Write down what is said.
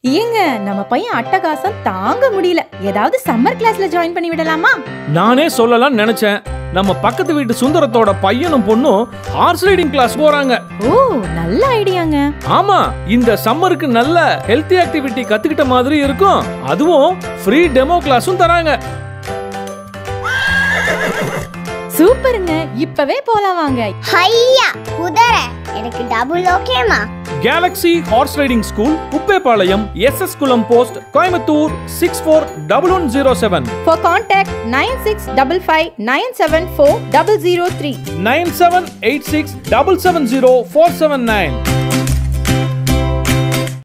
ஏங்க நம்ம பையன் அட்டகாசம் தாங்க முடியல ஏதாவது சம்மர் கிளாஸ்ல ஜாயின் பண்ணி விடலாமா நானே சொல்லலாம்னு நினைச்சேன் நம்ம பக்கத்து வீட்டு சுந்தரத்தோட பையனும் பொண்ணும் ஹார்ஸ் ரைடிங் கிளாஸ் போறாங்க ஓ நல்ல ஐடியாங்க ஆமா இந்த சம்மருக்கு நல்ல ஹெல்த்தி ஆக்டிவிட்டி கத்துக்கிட்ட மாதிரி இருக்கும் அதுவும் ஃப்ரீ டெமோ கிளாஸும் தராங்க சூப்பருங்க இப்பவே போலாம் வாங்க ஹையா குதிரை எனக்கு டபுள் ஓகேமா galaxy horse riding school Kuppepalayam S S Kulam post Coimbatore six four double one zero seven For contact 9655 974 003. Nine seven eight six double seven zero four seven nine